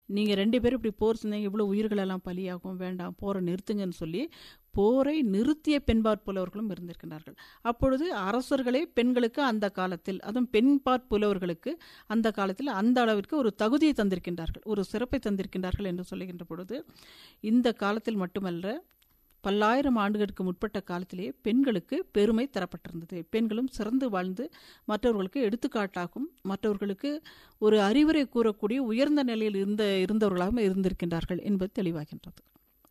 நீங்கள் ரெண்டு பேரும் இப்படி போர் செஞ்சீங்க இவ்வளோ உயிர்களெல்லாம் பலியாகும் வேண்டாம் போரை நிறுத்துங்கன்னு சொல்லி போரை நிறுத்திய பெண்பாற் புலவர்களும் இருந்திருக்கிறார்கள் அப்பொழுது அரசர்களே பெண்களுக்கு அந்த காலத்தில் அதுவும் பெண்பாற் புலவர்களுக்கு அந்த காலத்தில் அந்த அளவிற்கு ஒரு தகுதியை தந்திருக்கின்றார்கள் ஒரு சிறப்பை தந்திருக்கின்றார்கள் என்று சொல்லுகின்ற பொழுது இந்த காலத்தில் மட்டுமல்ல பல்லாயிரம் ஆண்டுகளுக்கு முற்பட்ட காலத்திலேயே பெண்களுக்கு பெருமை தரப்பட்டிருந்தது பெண்களும் சிறந்து வாழ்ந்து மற்றவர்களுக்கு எடுத்துக்காட்டாகும் மற்றவர்களுக்கு ஒரு அறிவுரை கூறக்கூடிய உயர்ந்த நிலையில் இருந்த இருந்தவர்களாகவும் இருந்திருக்கின்றார்கள் என்பது தெளிவாகின்றது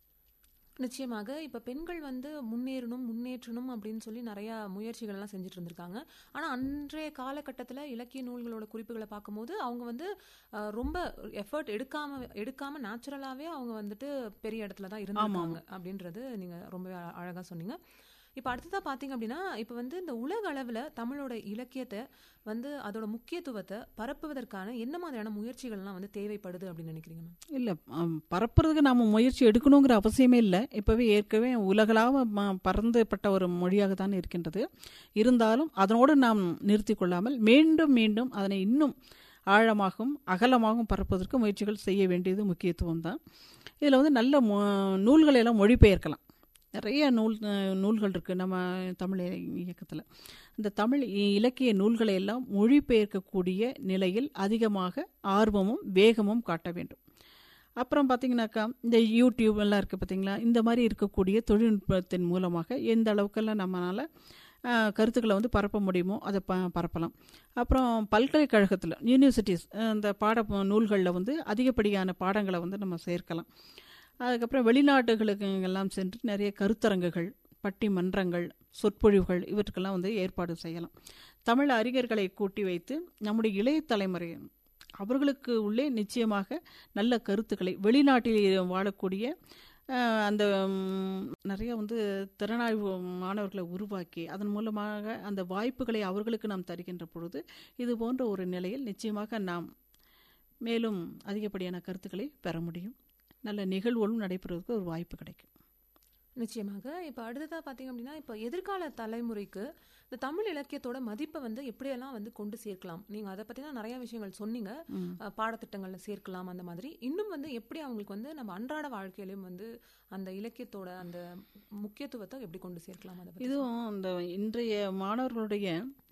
நிச்சயமாக இப்ப பெண்கள் வந்து முன்னேறணும் முன்னேற்றணும் அப்படின்னு சொல்லி நிறைய முயற்சிகள் எல்லாம் செஞ்சுட்டு இருந்திருக்காங்க ஆனா அன்றைய காலகட்டத்துல இலக்கிய நூல்களோட குறிப்புகளை பார்க்கும்போது அவங்க வந்து அஹ், ரொம்ப எஃபர்ட் எடுக்காம எடுக்காம நேச்சுரலாவே அவங்க வந்துட்டு பெரிய இடத்துல தான் இருந்தாங்க அப்படின்றது நீங்க ரொம்ப அழகா சொன்னீங்க இப்ப அடுத்ததா பாத்தீங்க அப்படின்னா இப்ப வந்து இந்த உலக அளவுல தமிழோட இலக்கியத்தை வந்து அதோட முக்கியத்துவத்தை பரப்புவதற்கான என்ன மாதிரியான முயற்சிகள்லாம் வந்து தேவைப்படுது அப்படின்னு நினைக்கிறீங்க மேம் இல்லை பரப்புறதுக்கு நாம் முயற்சி எடுக்கணுங்கிற அவசியமே இல்லை இப்போவே ஏற்கனவே உலகளாவ ம- பறந்துபட்ட ஒரு மொழியாக தான் இருக்கின்றது இருந்தாலும் அதனோடு நாம் நிறுத்தி கொள்ளாமல் மீண்டும் மீண்டும் அதனை இன்னும் ஆழமாகவும் அகலமாகவும் பரப்புவதற்கு முயற்சிகள் செய்ய வேண்டியது முக்கியத்துவம் தான் இதில் வந்து நல்ல மொ- நூல்களை எல்லாம் மொழிபெயர்க்கலாம் நிறைய நூல் அஹ், நூல்கள் இருக்குது நம்ம தமிழ் இயக்கத்தில் இந்த தமிழ் இ- இலக்கிய நூல்களை எல்லாம் மொழிபெயர்க்கக்கூடிய நிலையில் அதிகமாக ஆர்வமும் வேகமும் காட்ட வேண்டும் அப்புறம் பார்த்தீங்கன்னாக்கா இந்த யூடியூப் எல்லாம் இருக்குது பார்த்தீங்களா இந்த மாதிரி இருக்கக்கூடிய தொழில்நுட்பத்தின் மூலமாக எந்த அளவுக்கெல்லாம் நம்மளால் கருத்துக்களை வந்து பரப்ப முடியுமோ அதை ப பரப்பலாம் அப்புறம் பல்கலைக்கழகத்தில் யூனிவர்சிட்டிஸ் இந்த பாட நூல்களில் வந்து அதிகப்படியான பாடங்களை வந்து நம்ம சேர்க்கலாம் அதுக்கப்புறம் வெளிநாட்டுகளுக்கு எல்லாம் சென்று நிறைய கருத்தரங்குகள் பட்டிமன்றங்கள் சொற்பொழிவுகள் இவற்றுக்கெல்லாம் வந்து ஏற்பாடு செய்யலாம் தமிழ் அறிஞர்களை கூட்டி வைத்து நம்முடைய இளைய தலைமுறை அவர்களுக்கு உள்ளே நிச்சயமாக நல்ல கருத்துக்களை வெளிநாட்டில் வாழக்கூடிய அஹ், அந்த ம், நிறைய வந்து திறனாய்வு மாணவர்களை உருவாக்கி அதன் மூலமாக அந்த வாய்ப்புகளை அவர்களுக்கு நாம் தருகின்ற பொழுது இது போன்ற ஒரு நிலையில் நிச்சயமாக நாம் மேலும் அதிகப்படியான கருத்துக்களை பெற முடியும் நல்ல நிகழ்வுகளும் நடைபெறுவதற்கு ஒரு வாய்ப்பு கிடைக்கும் நிச்சயமாக இப்போ அடுத்ததா பார்த்தீங்க அப்படின்னா இப்போ எதிர்கால தலைமுறைக்கு இந்த தமிழ் இலக்கியத்தோட மதிப்பை வந்து எப்படியெல்லாம் வந்து கொண்டு சேர்க்கலாம் நீங்க அதை பத்தி தான் நிறைய விஷயங்கள் சொன்னீங்க ம். அஹ், பாடத்திட்டங்கள்ல சேர்க்கலாம் அந்த மாதிரி இன்னும் வந்து எப்படி அவங்களுக்கு வந்து நம்ம அன்றாட வாழ்க்கையிலும் வந்து அந்த இலக்கியத்தோட அந்த முக்கியத்துவத்தை எப்படி கொண்டு சேர்க்கலாம் அதை பத்தி இதுவும் இந்த இன்றைய மாணவர்களுடைய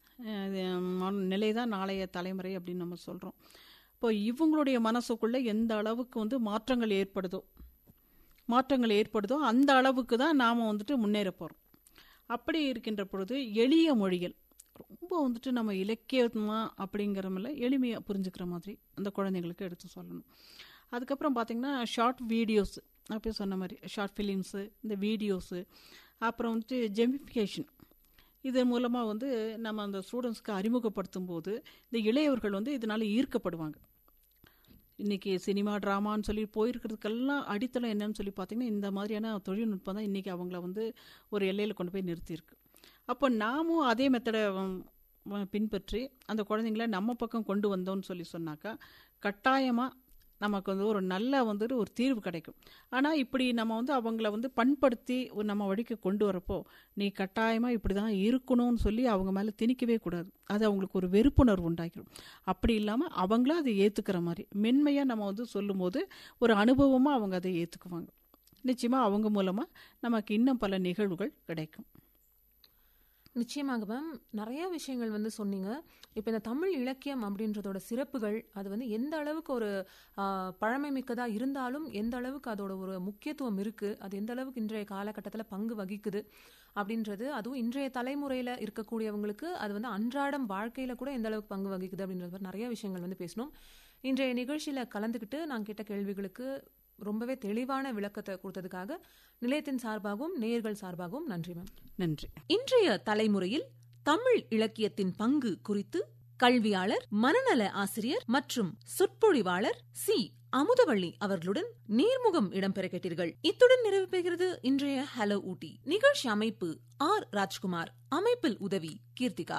நிலை தான் நாளைய தலைமுறை அப்படின்னு நம்ம சொல்கிறோம் இப்போ இவங்களுடைய மனசுக்குள்ளே எந்த அளவுக்கு வந்து மாற்றங்கள் ஏற்படுதோ மாற்றங்கள் ஏற்படுதோ அந்த அளவுக்கு தான் நாம் வந்துட்டு முன்னேற போகிறோம் அப்படி இருக்கின்ற பொழுது எளிய மொழிகள் ரொம்ப வந்துட்டு நம்ம இலக்கியமா அப்படிங்கிறமில்ல எளிமையாக புரிஞ்சுக்கிற மாதிரி அந்த குழந்தைங்களுக்கு எடுத்து சொல்லணும் அதுக்கப்புறம் பார்த்திங்கன்னா ஷார்ட் வீடியோஸ் அப்படி சொன்ன மாதிரி ஷார்ட் ஃபிலிம்ஸு இந்த வீடியோஸு அப்புறம் வந்துட்டு ஜெமிஃபிகேஷன் இதன் மூலமாக வந்து நம்ம அந்த ஸ்டூடெண்ட்ஸ்க்கு அறிமுகப்படுத்தும் போது இந்த இளையவர்கள் வந்து இதனால் ஈர்க்கப்படுவாங்க இன்றைக்கி சினிமா ட்ராமான்னு சொல்லி போயிருக்கிறதுக்கெல்லாம் அடித்தளம் என்னன்னு சொல்லி பார்த்தீங்கன்னா இந்த மாதிரியான தொழில்நுட்பம் தான் இன்றைக்கி அவங்கள வந்து ஒரு எல்லையில் கொண்டு போய் நிறுத்தியிருக்கு அப்போ நாமும் அதே மெத்தடை பின்பற்றி அந்த குழந்தைங்கள நம்ம பக்கம் கொண்டு வந்தோம்னு சொல்லி சொன்னாக்கா கட்டாயமாக நமக்கு வந்து ஒரு நல்ல வந்துட்டு ஒரு தீர்வு கிடைக்கும் ஆனால் இப்படி நம்ம வந்து அவங்கள வந்து பண்படுத்தி ஒரு நம்ம வழிக்கு கொண்டு வரப்போ நீ கட்டாயமாக இப்படி தான் இருக்கணும்னு சொல்லி அவங்க மேலே திணிக்கவே கூடாது அது அவங்களுக்கு ஒரு வெறுப்புணர்வு உண்டாக்கிடும் அப்படி இல்லாமல் அவங்களும் அதை ஏற்றுக்கிற மாதிரி மென்மையாக நம்ம வந்து சொல்லும்போது ஒரு அனுபவமாக அவங்க அதை ஏற்றுக்குவாங்க நிச்சயமாக அவங்க மூலமாக நமக்கு இன்னும் பல நிகழ்வுகள் கிடைக்கும் நிச்சயமாக மேம் நிறைய விஷயங்கள் வந்து சொன்னீங்க இப்போ இந்த தமிழ் இலக்கியம் அப்படின்றதோட சிறப்புகள் அது வந்து எந்த அளவுக்கு ஒரு ஆஹ், பழமை மிக்கதா இருந்தாலும் எந்த அளவுக்கு அதோட ஒரு முக்கியத்துவம் இருக்கு அது எந்த அளவுக்கு இன்றைய காலகட்டத்தில் பங்கு வகிக்குது அப்படின்றது அதுவும் இன்றைய தலைமுறையில இருக்கக்கூடியவங்களுக்கு அது வந்து அன்றாடம் வாழ்க்கையில கூட எந்த அளவுக்கு பங்கு வகிக்குது அப்படின்றது மாதிரி நிறைய விஷயங்கள் வந்து பேசணும் இன்றைய நிகழ்ச்சியில கலந்துக்கிட்டு நான் கேட்ட கேள்விகளுக்கு ரொம்பவே தெளிவான விளக்கத்தை கொடுத்ததுக்காக நிலையத்தின் சார்பாகவும் நேயர்கள் சார்பாகவும் நன்றி மேம் நன்றி இன்றைய தலைமுறையில் தமிழ் இலக்கியத்தின் பங்கு குறித்து கல்வியாளர் மனநல ஆசிரியர் மற்றும் சொற்பொழிவாளர் சி அமுதவள்ளி அவர்களுடன் நேர்முகம் இடம்பெற கேட்டீர்கள் இத்துடன் நிறைவு பெறுகிறது இன்றைய ஹலோ ஊட்டி நிகழ்ச்சி அமைப்பு ஆர் ராஜ்குமார் அமைப்பில் உதவி கீர்த்திகா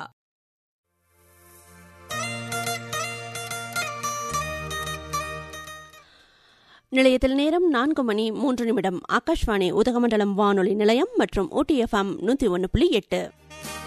நிலையத்தில் நேரம் நான்கு மணி மூன்று நிமிடம் ஆகாஷ்வாணி உதகமண்டலம் வானொலி நிலையம் மற்றும் ஓடிஎஃப்எம் நூற்றி ஒன்று புள்ளி எட்டு